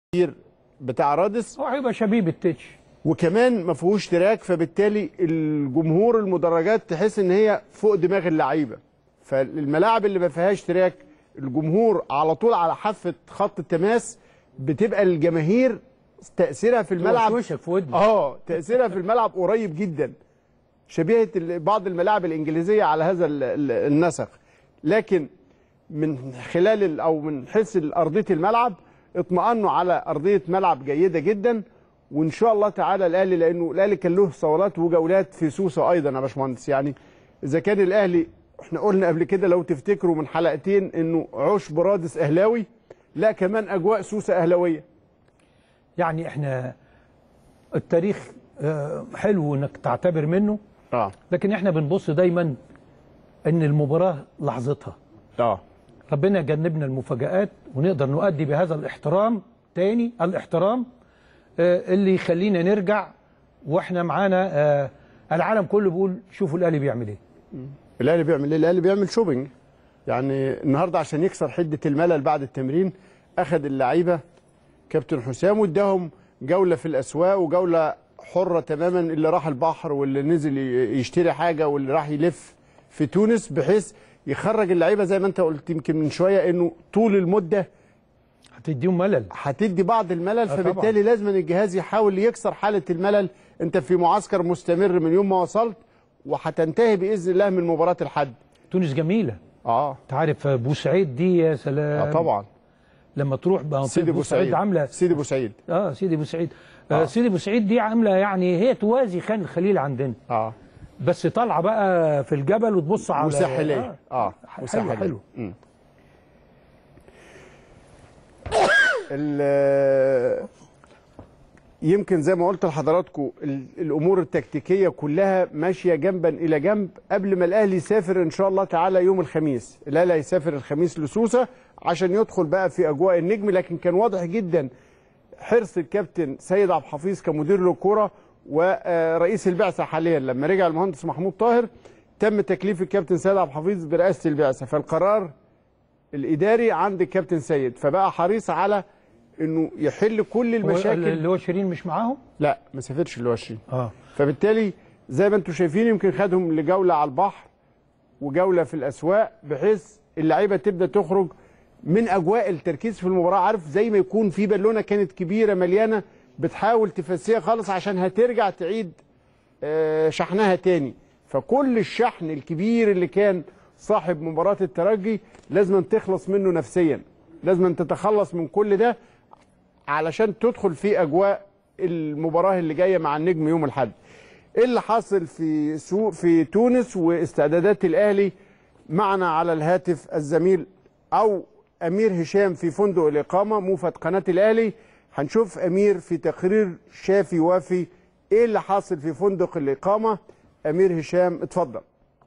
بتاع رادس هو هيبقى شبيه بالتتش وكمان ما فيهوش تراك فبالتالي الجمهور المدرجات تحس ان هي فوق دماغ اللعيبه فالملاعب اللي ما فيهاش تراك الجمهور على طول على حافه خط التماس بتبقى الجماهير تاثيرها في الملعب وشك في ودنك اه تاثيرها في الملعب قريب جدا شبيهه ال- بعض الملاعب الانجليزيه على هذا ال- ال- النسق لكن من خلال ال- او من حيث ارضيه الملعب اطمأنوا على ارضيه ملعب جيده جدا وان شاء الله تعالى الاهلي لانه الاهلي كان له صولات وجولات في سوسه ايضا يا باشمهندس يعني اذا كان الاهلي احنا قلنا قبل كده لو تفتكروا من حلقتين انه عشب رادس اهلاوي لا كمان اجواء سوسه اهلاويه يعني احنا التاريخ آه، حلو انك تعتبر منه اه لكن احنا بنبص دايما ان المباراه لحظتها اه ربنا يجنبنا المفاجآت ونقدر نؤدي بهذا الاحترام تاني الاحترام آه، اللي يخلينا نرجع واحنا معانا آه، العالم كله بيقول شوفوا الاهلي بيعمل ايه الاهلي بيعمل ايه؟ الاهلي بيعمل شوبينج يعني النهارده عشان يكسر حده الملل بعد التمرين اخذ اللعيبه كابتن حسام واداهم جوله في الاسواق وجوله حره تماما اللي راح البحر واللي نزل ي- يشتري حاجه واللي راح يلف في تونس بحيث يخرج اللعيبه زي ما انت قلت يمكن من شويه انه طول المده هتديهم ملل هتدي بعض الملل آه فبالتالي لازم الجهاز يحاول يكسر حاله الملل انت في معسكر مستمر من يوم ما وصلت وهتنتهي باذن الله من مباراه الحد تونس جميله اه انت عارف آه، بوسعيد دي يا سلام اه طبعا لما تروح بقى سيدي بوسعيد عامله سيدي بوسعيد اه سيدي بوسعيد آه. آه. سيدي بوسعيد دي عامله يعني هي توازي خان الخليل عندنا اه بس طالعه بقى في الجبل وتبص على وساحليه اه حلو وساحليه حلو مم. ال- يمكن زي ما قلت لحضراتكم ال- الامور التكتيكيه كلها ماشيه جنبا الى جنب قبل ما الاهلي يسافر ان شاء الله تعالى يوم الخميس الاهلي هيسافر الخميس لسوسه عشان يدخل بقى في اجواء النجم لكن كان واضح جدا حرص الكابتن سيد عبد الحفيظ كمدير للكره ورئيس البعثه حاليا لما رجع المهندس محمود طاهر تم تكليف الكابتن سيد عبد الحفيظ برئاسه البعثه فالقرار الاداري عند الكابتن سيد فبقى حريص على انه يحل كل هو المشاكل اللي هو شيرين مش معاهم لا ما سافرش اللي هو 20 اه فبالتالي زي ما انتم شايفين يمكن خدهم لجوله على البحر وجوله في الاسواق بحيث اللعيبه تبدا تخرج من اجواء التركيز في المباراه عارف زي ما يكون في بالونه كانت كبيره مليانه بتحاول تفسيها خالص عشان هترجع تعيد آه، شحنها تاني فكل الشحن الكبير اللي كان صاحب مباراه الترجي لازم تخلص منه نفسيا لازم تتخلص من كل ده علشان تدخل في اجواء المباراه اللي جايه مع النجم يوم الاحد ايه اللي حاصل في سوق في تونس واستعدادات الاهلي معنا على الهاتف الزميل او امير هشام في فندق الاقامه موفد قناه الاهلي هنشوف امير في تقرير شافي وافي ايه اللي حاصل في فندق الاقامه امير هشام اتفضل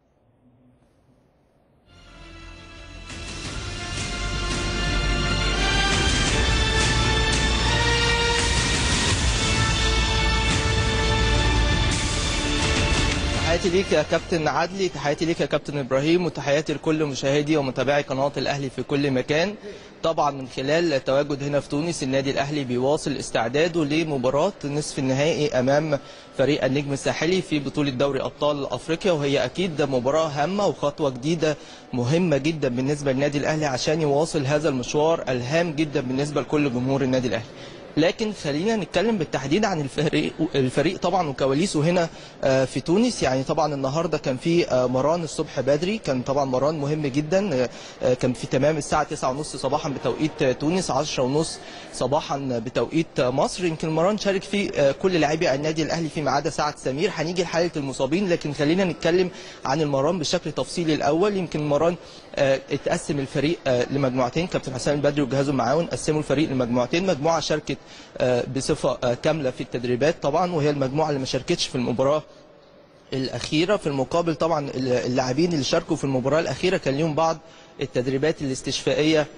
تحياتي ليك يا كابتن عدلي تحياتي ليك يا كابتن ابراهيم وتحياتي لكل مشاهدي ومتابعي قناه الاهلي في كل مكان طبعا من خلال التواجد هنا في تونس النادي الاهلي بيواصل استعداده لمباراه نصف النهائي امام فريق النجم الساحلي في بطوله دوري ابطال افريقيا وهي اكيد مباراه هامه وخطوه جديده مهمه جدا بالنسبه للنادي الاهلي عشان يواصل هذا المشوار الهام جدا بالنسبه لكل جمهور النادي الاهلي لكن خلينا نتكلم بالتحديد عن الفريق الفريق طبعا وكواليسه هنا آه، في تونس يعني طبعا النهارده كان في آه، مران الصبح بدري كان طبعا مران مهم جدا آه، آه، كان في تمام الساعه 9:30 صباحا بتوقيت آه، تونس 10:30 صباحا بتوقيت آه، مصر يمكن مران شارك فيه آه، كل لاعبي النادي الاهلي فيما عدا سعد سمير هنيجي لحاله المصابين لكن خلينا نتكلم عن المران بشكل تفصيلي الاول يمكن المران آه، اتقسم الفريق آه، لمجموعتين كابتن حسام البدري وجهازه المعاون قسموا الفريق لمجموعتين مجموعه شاركت آه، بصفه آه، كامله في التدريبات طبعا وهي المجموعه اللي ما شاركتش في المباراه الاخيره في المقابل طبعا اللاعبين اللي شاركوا في المباراه الاخيره كان ليهم بعض التدريبات الاستشفائيه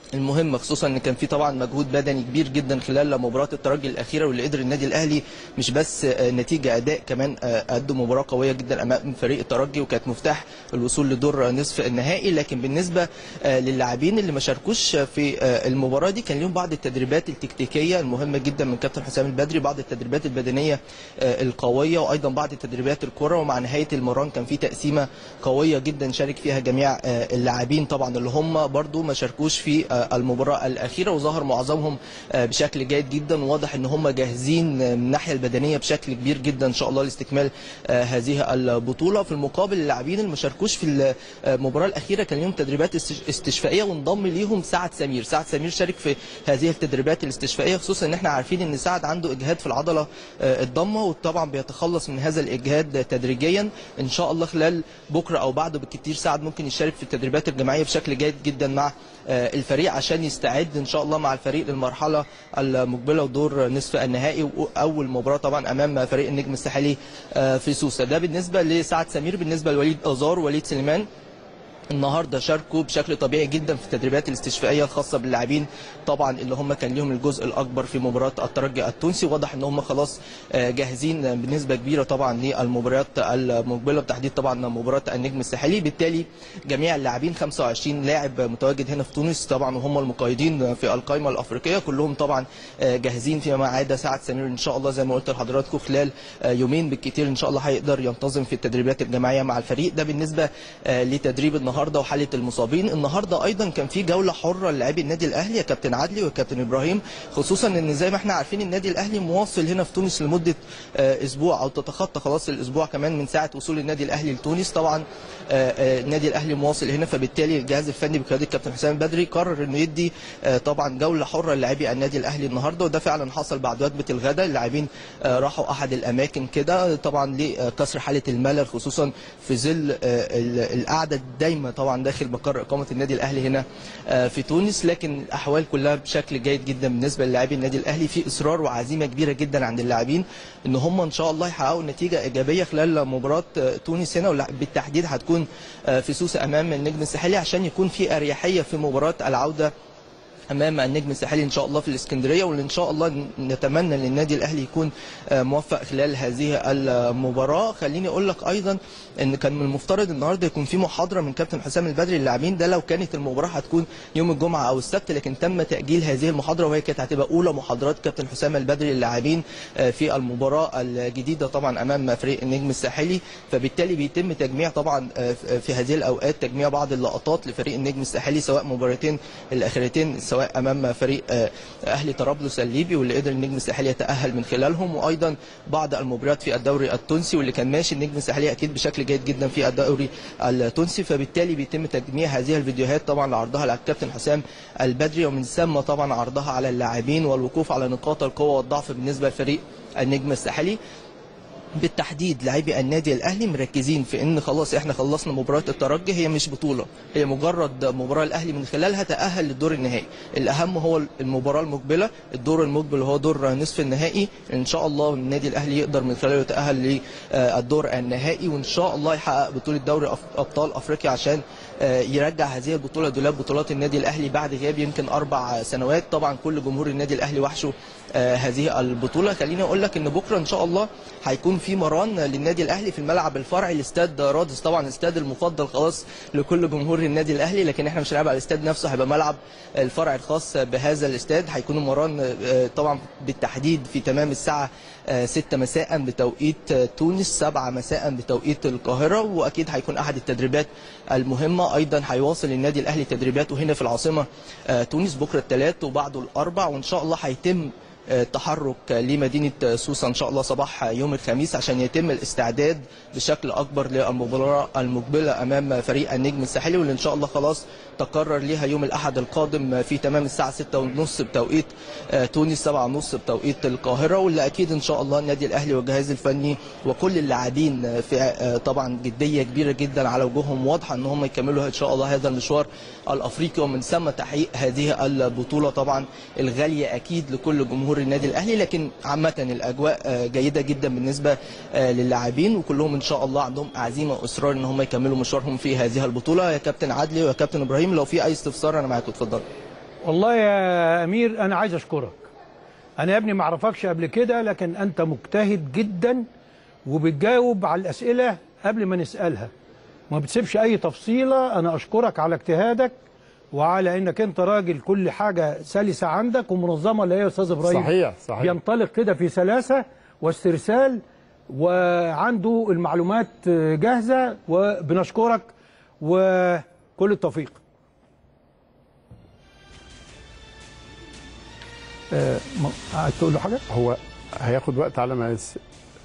المهمة خصوصا ان كان في طبعا مجهود بدني كبير جدا خلال مباراة الترجي الأخيرة واللي قدر النادي الأهلي مش بس آه، نتيجة أداء كمان آه، أدوا مباراة قوية جدا أمام فريق الترجي وكانت مفتاح الوصول لدور نصف النهائي لكن بالنسبة آه، للاعبين اللي ما شاركوش في آه، المباراة دي كان لهم بعض التدريبات التكتيكية المهمة جدا من كابتن حسام البدري بعض التدريبات البدنية آه، القوية وأيضا بعض التدريبات الكرة ومع نهاية المران كان في تقسيمة قوية جدا شارك فيها جميع آه، اللاعبين طبعا اللي هم برضو ما شاركوش في آه، المباراة الأخيرة وظهر معظمهم آه، بشكل جيد جدا وواضح ان هم جاهزين آه، من الناحية البدنية بشكل كبير جدا ان شاء الله لاستكمال آه، هذه البطولة في المقابل اللاعبين اللي ما شاركوش في المباراة الأخيرة كان لهم تدريبات است- استشفائية وانضم ليهم سعد سمير سعد سمير شارك في هذه التدريبات الاستشفائية خصوصا ان احنا عارفين ان سعد عنده اجهاد في العضلة آه، الضمة وطبعا بيتخلص من هذا الاجهاد تدريجيا ان شاء الله خلال بكرة او بعده بالكتير سعد ممكن يشارك في التدريبات الجماعية بشكل جيد جدا مع آه، الفريق عشان يستعد ان شاء الله مع الفريق للمرحله المقبله ودور نصف النهائي واول مباراه طبعا امام فريق النجم الساحلي آه، في سوسه ده بالنسبه لسعد سمير بالنسبه لوليد ازار وليد سليمان النهارده شاركوا بشكل طبيعي جدا في التدريبات الاستشفائيه الخاصه باللاعبين طبعا اللي هم كان ليهم الجزء الاكبر في مباراه الترجي التونسي واضح ان هم خلاص آه، جاهزين بنسبه كبيره طبعا للمباريات المقبله بتحديد طبعا مباراه النجم الساحلي بالتالي جميع اللاعبين 25 لاعب متواجد هنا في تونس طبعا وهم المقيدين في القائمه الافريقيه كلهم طبعا آه، جاهزين فيما عدا سعد سمير ان شاء الله زي ما قلت لحضراتكم خلال آه، يومين بالكثير ان شاء الله هيقدر ينتظم في التدريبات الجماعيه مع الفريق ده بالنسبه آه، لتدريب النهارده وحاله المصابين النهارده ايضا كان في جوله حره للاعبي النادي الاهلي يا كابتن عدلي وكابتن ابراهيم خصوصا ان زي ما احنا عارفين النادي الاهلي مواصل هنا في تونس لمده آه، اسبوع او تتخطى خلاص الاسبوع كمان من ساعه وصول النادي الاهلي لتونس طبعا آه، آه، النادي الاهلي مواصل هنا فبالتالي الجهاز الفني بقياده الكابتن حسام البدري قرر انه يدي آه، طبعا جوله حره للاعبي النادي الاهلي النهارده وده فعلا حصل بعد وجبه الغداء اللاعبين آه، راحوا احد الاماكن كده طبعا لكسر حاله الملل خصوصا في ظل آه، ال- القعده الدايمه طبعا داخل مقر اقامه النادي الاهلي هنا آه، في تونس لكن الاحوال كلها بشكل جيد جدا بالنسبه للاعبي النادي الاهلي في اصرار وعزيمه كبيره جدا عند اللاعبين ان هم ان شاء الله يحققوا نتيجه ايجابيه خلال مباراه آه، تونس هنا واللع- بالتحديد هتكون آه، في سوسه امام النجم الساحلي عشان يكون في اريحيه في مباراه العوده امام النجم الساحلي ان شاء الله في الاسكندريه واللي ان شاء الله نتمنى ان النادي الاهلي يكون آه، موفق خلال هذه المباراه خليني اقول لك ايضا ان كان من المفترض النهارده يكون في محاضره من كابتن حسام البدري للاعبين ده لو كانت المباراه هتكون يوم الجمعه او السبت لكن تم تاجيل هذه المحاضره وهي كانت هتبقى اولى محاضرات كابتن حسام البدري للاعبين آه، في المباراه الجديده طبعا امام فريق النجم الساحلي فبالتالي بيتم تجميع طبعا آه، في هذه الاوقات تجميع بعض اللقطات لفريق النجم الساحلي سواء مباراتين الاخيرتين سواء امام فريق آه، اهلي طرابلس الليبي واللي قدر النجم الساحلي يتاهل من خلالهم وايضا بعض المباريات في الدوري التونسي واللي كان ماشي النجم الساحلي اكيد بشكل جيد جدا في الدوري التونسي فبالتالي بيتم تجميع هذه الفيديوهات طبعا لعرضها على الكابتن حسام البدري ومن ثم طبعا عرضها على اللاعبين والوقوف على نقاط القوه والضعف بالنسبه لفريق النجم الساحلي بالتحديد لاعبي النادي الاهلي مركزين في ان خلاص احنا خلصنا مباراه الترجي هي مش بطوله هي مجرد مباراه الاهلي من خلالها تاهل للدور النهائي الاهم هو المباراه المقبله الدور المقبل هو دور نصف النهائي ان شاء الله النادي الاهلي يقدر من خلاله يتاهل للدور النهائي وان شاء الله يحقق بطوله دوري أف- ابطال افريقيا عشان آه، يرجع هذه البطوله دولاب بطولات النادي الاهلي بعد غياب يمكن اربع سنوات طبعا كل جمهور النادي الاهلي وحشه آه، هذه البطوله خليني اقول لك ان بكره ان شاء الله هيكون في مران للنادي الاهلي في الملعب الفرعي الاستاد رادس طبعا الاستاد المفضل خلاص لكل جمهور النادي الاهلي لكن احنا مش هنلعب على الاستاد نفسه هيبقى ملعب الفرع الخاص بهذا الاستاد هيكون المران آه، طبعا بالتحديد في تمام الساعه 6 مساء بتوقيت آه، تونس 7 مساء بتوقيت القاهره واكيد هيكون احد التدريبات المهمه ايضا هيواصل النادي الاهلي تدريباته هنا في العاصمه آه، تونس بكره الثلاث وبعده الاربع وان شاء الله هيتم التحرك لمدينة سوسة إن شاء الله صباح يوم الخميس عشان يتم الاستعداد بشكل أكبر للمباراة المقبلة أمام فريق النجم الساحلي واللي إن شاء الله خلاص تقرر ليها يوم الأحد القادم في تمام الساعة 6:30 بتوقيت آه، تونس 7:30 بتوقيت القاهرة واللي أكيد إن شاء الله النادي الأهلي والجهاز الفني وكل اللاعبين في آه، طبعا جدية كبيرة جدا على وجوههم واضحة إن هم يكملوا إن شاء الله هذا المشوار الأفريقي ومن ثم تحقيق هذه البطولة طبعا الغالية أكيد لكل جمهور النادي الأهلي لكن عامة الأجواء آه، جيدة جدا بالنسبة آه، للاعبين وكلهم إن شاء الله عندهم عزيمة وإصرار إن هم يكملوا مشوارهم في هذه البطولة يا كابتن عدلي ويا كابتن إبراهيم لو في أي استفسار أنا معاكم اتفضل والله يا امير انا عايز اشكرك انا يا ابني ما اعرفكش قبل كده لكن انت مجتهد جدا وبتجاوب على الاسئله قبل ما نسالها ما بتسيبش اي تفصيله انا اشكرك على اجتهادك وعلى انك انت راجل كل حاجه سلسه عندك ومنظمه اللي هي يا استاذ ابراهيم صحيح صحيح بينطلق كده في سلاسه واسترسال وعنده المعلومات جاهزه وبنشكرك وكل التوفيق آه، ما- عايز تقول له حاجه؟ هو هياخد وقت على ما يس...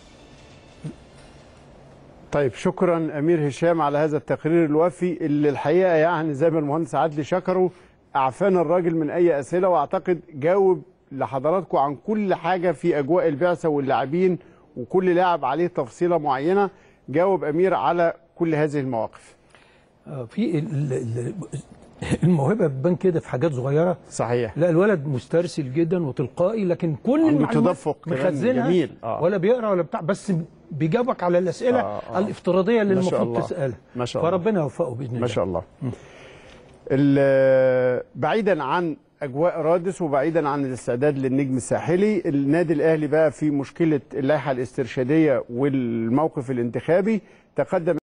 طيب شكرا امير هشام على هذا التقرير الوافي اللي الحقيقه يعني زي ما المهندس عدلي شكره اعفانا الراجل من اي اسئله واعتقد جاوب لحضراتكم عن كل حاجه في اجواء البعثه واللاعبين وكل لاعب عليه تفصيله معينه جاوب امير على كل هذه المواقف آه، في ال- ال- الموهبه بتبان كده في حاجات صغيره صحيح لا الولد مسترسل جدا وتلقائي لكن كل عنده المعلومات تدفق كمان مخزنها جميل، آه. ولا بيقرا ولا بتاع بس بيجاوبك على الاسئله آه، آه. الافتراضيه اللي ما شاء المفروض الله. تسالها ما شاء الله. فربنا يوفقه باذن الله ما شاء الله ال- بعيدا عن اجواء رادس وبعيدا عن الاستعداد للنجم الساحلي النادي الاهلي بقى في مشكله اللائحه الاسترشاديه والموقف الانتخابي تقدم